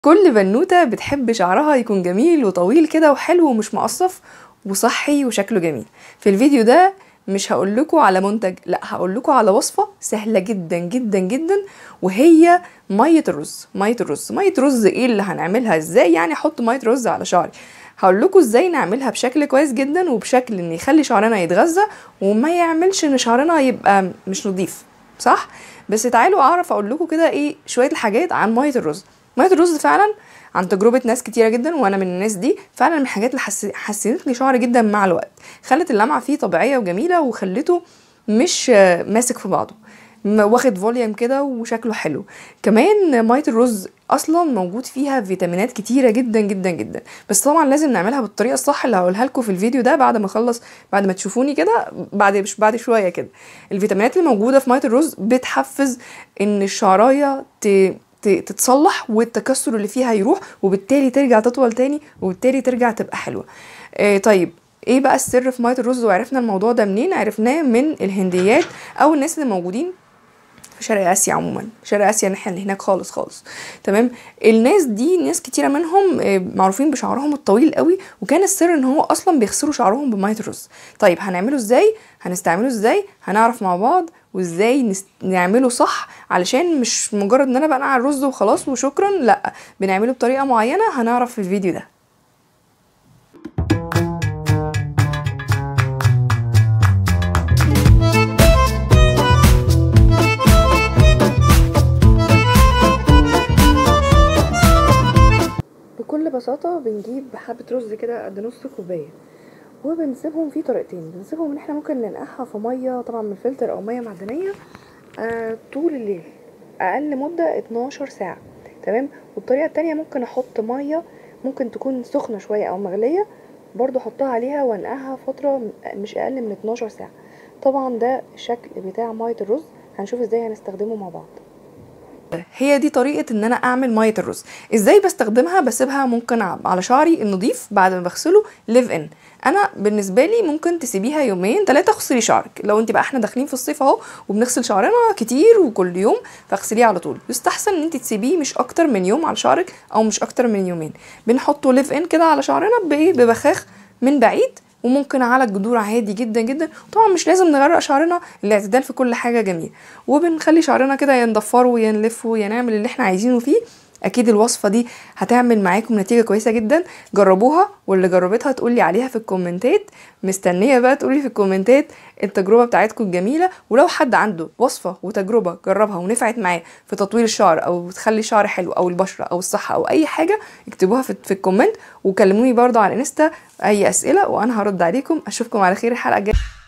كل بنوتة بتحب شعرها يكون جميل وطويل كده وحلو ومش مقصف وصحي وشكله جميل في الفيديو ده مش هقول لكم على منتج لا هقول لكم على وصفة سهلة جدا جدا جدا وهي مية الرز مية الرز مية رز ايه اللي هنعملها ازاي يعني احط مية رز على شعري هقول لكم ازاي نعملها بشكل كويس جدا وبشكل ان يخلي شعرنا يتغذى وما يعملش ان شعرنا يبقى مش نظيف صح بس تعالوا اعرف اقول لكم كده ايه شويه الحاجات عن ميه الرز ميه الرز فعلا عن تجربه ناس كتيره جدا وانا من الناس دي فعلا من الحاجات اللي حس... حسنت لي شعري جدا مع الوقت خلت اللمعه فيه طبيعيه وجميله وخلته مش ماسك في بعضه واخد فوليوم كده وشكله حلو كمان ميه الرز اصلا موجود فيها فيتامينات كتيره جدا جدا جدا بس طبعا لازم نعملها بالطريقه الصح اللي هقولها لكم في الفيديو ده بعد ما اخلص بعد ما تشوفوني كده بعد مش بعد شويه كده الفيتامينات اللي موجوده في ميه الرز بتحفز ان الشعرايه ت... تتصلح والتكسر اللي فيها يروح وبالتالي ترجع تطول تاني وبالتالي ترجع تبقى حلوه آه طيب ايه بقى السر في ميه الرز وعرفنا الموضوع ده منين عرفناه من الهنديات او الناس اللي موجودين في شرق اسيا عموما شرق اسيا الناحيه اللي هناك خالص خالص تمام الناس دي ناس كتيره منهم معروفين بشعرهم الطويل قوي وكان السر ان هو اصلا بيغسلوا شعرهم بميه الرز طيب هنعمله ازاي هنستعمله ازاي هنعرف مع بعض وازاي نست... نعمله صح علشان مش مجرد ان انا بقى على الرز وخلاص وشكرا لا بنعمله بطريقه معينه هنعرف في الفيديو ده بكل بساطة بنجيب حبة رز كده قد نص كوباية وبنسيبهم في طريقتين بنسيبهم ان احنا ممكن ننقعها في مية طبعا من الفلتر او مية معدنية آه طول الليل اقل مدة 12 ساعة تمام والطريقة التانية ممكن احط مية ممكن تكون سخنة شوية او مغلية برضو احطها عليها وانقعها فترة مش اقل من 12 ساعة طبعا ده الشكل بتاع مية الرز هنشوف ازاي هنستخدمه مع بعض هي دي طريقة ان انا اعمل مية الرز ازاي بستخدمها بسيبها ممكن على شعري النظيف بعد ما بغسله ليف ان انا بالنسبه لي ممكن تسيبيها يومين ثلاثه اغسلي شعرك لو انت بقى احنا داخلين في الصيف اهو وبنغسل شعرنا كتير وكل يوم فاغسليه على طول يستحسن ان انت تسيبيه مش اكتر من يوم على شعرك او مش اكتر من يومين بنحطه ليف ان كده على شعرنا بايه ببخاخ من بعيد وممكن على الجذور عادي جدا جدا طبعا مش لازم نغرق شعرنا الاعتدال في كل حاجه جميل وبنخلي شعرنا كده ينضفره ينلفه ينعمل اللي احنا عايزينه فيه اكيد الوصفه دي هتعمل معاكم نتيجه كويسه جدا جربوها واللي جربتها تقولي عليها في الكومنتات مستنيه بقى تقولي في الكومنتات التجربه بتاعتكم الجميله ولو حد عنده وصفه وتجربه جربها ونفعت معاه في تطويل الشعر او تخلي الشعر حلو او البشره او الصحه او اي حاجه اكتبوها في, في الكومنت وكلموني برضو على الانستا اي اسئله وانا هرد عليكم اشوفكم على خير الحلقه الجايه